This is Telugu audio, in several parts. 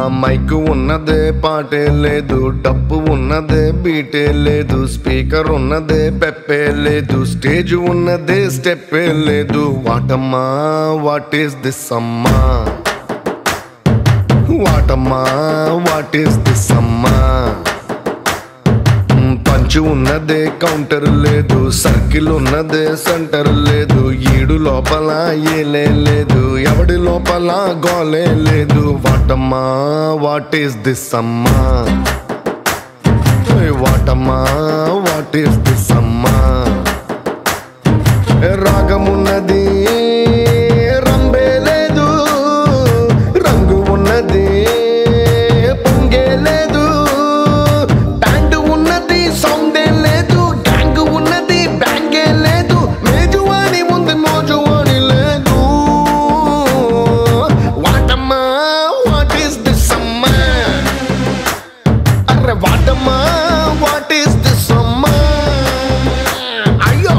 మైక్ ఉన్నదే పాటే లేదు డప్పు ఉన్నదే బీటే లేదు స్పీకర్ ఉన్నదే పెప్పే లేదు స్టేజ్ ఉన్నదే స్టెప్పే లేదు వాటమ్మా వాట్ ఈస్ దిస్ అమ్మా వాటమ్మా వాట్ ఈస్ దిస్ అమ్మా పంచు ఉన్నదే కౌంటర్ లేదు సర్కిల్ ఉన్నదే సెంటర్ లేదు ఈడు లోపల ఏలే లేదు ఎవడి లోపల గోలే లేదు వాటమ్మా వాట్ ఈస్ దిస్ అమ్మా ఓయ్ వాటమ్మా వాట్ ఈస్ దిస్ అమ్మా రాగమున్నది రంబే లేదు రంగు ఉన్నది పొంగే లేదు బ్యాండ్ ఉన్నది సౌండే లేదు గ్యాంగ్ ఉన్నది బ్యాంగే లేదు మేజువాణి ఉంది మోజువాణి లేదు వాటమ్మా వాట్ ఈస్ దిస్ అమ్మా అరే వాటమ్మా వాట్ ఈస్ దిస్ అమ్మా అయ్యో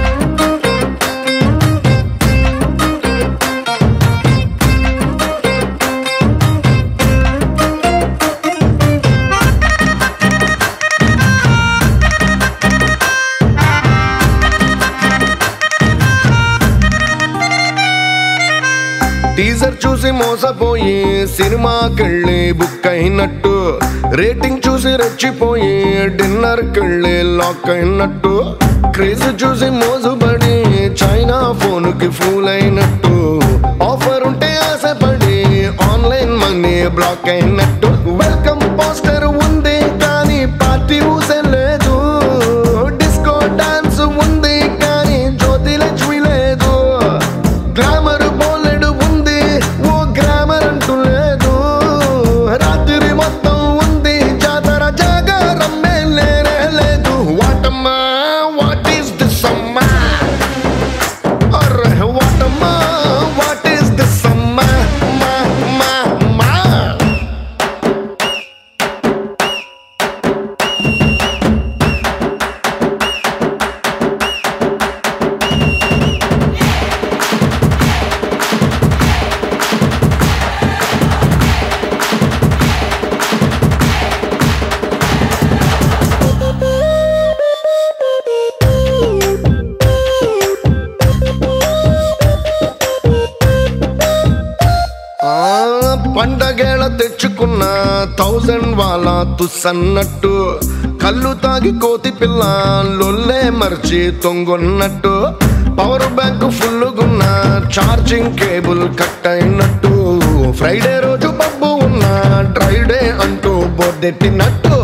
టీజర్ చూసి మోసపోయి సినిమాకెళ్ళి బుక్ అయినట్టు రేటింగ్ చూసి రెచ్చిపోయి డిన్నర్ కెళ్ళి లాక్ అయినట్టు క్రేజ్ చూసి మోజుబడి చైనా ఫోన్ కి ఫూల్ అయినట్టు ఆఫర్ ఉంటే ఆశపడి ఆన్లైన్ మనీ బ్లాక్ అయినట్టు వెల్కమ్ పోస్టర్ ఉంది కానీ పార్టీ ఊసలేదు డిస్కో డాన్స్ ఉంది కానీ జ్యోతి లక్ష్మి లేదు గ్లామర్ బోలెడు ఉంది ఓ గ్రామర్ అంటూ లేదు రాత్రి మొత్తం ఉంది జాతర జాగారం లేనే లేదు వాటమ్మా వాట్ ఈస్ దిస్ అమ్మా అర్రే వాటమ్మా వాట్ ఈస్ దిస్ అమ్మా మా మా మా ఆ పండగేళ తెచ్చుకున్న థౌజండ్ వాళ్ళ తుస్సన్నట్టు కళ్ళు తాగి కోతి పిల్ల లొల్లే మర్చి తొంగొన్నట్టు పవర్ బ్యాంక్ ఫుల్లుగున్న ఛార్జింగ్ కేబుల్ కట్ అయినట్టు ఫ్రైడే రోజు పబ్బు ఉన్న డ్రైడే అంటూ బొద్దెట్టినట్టు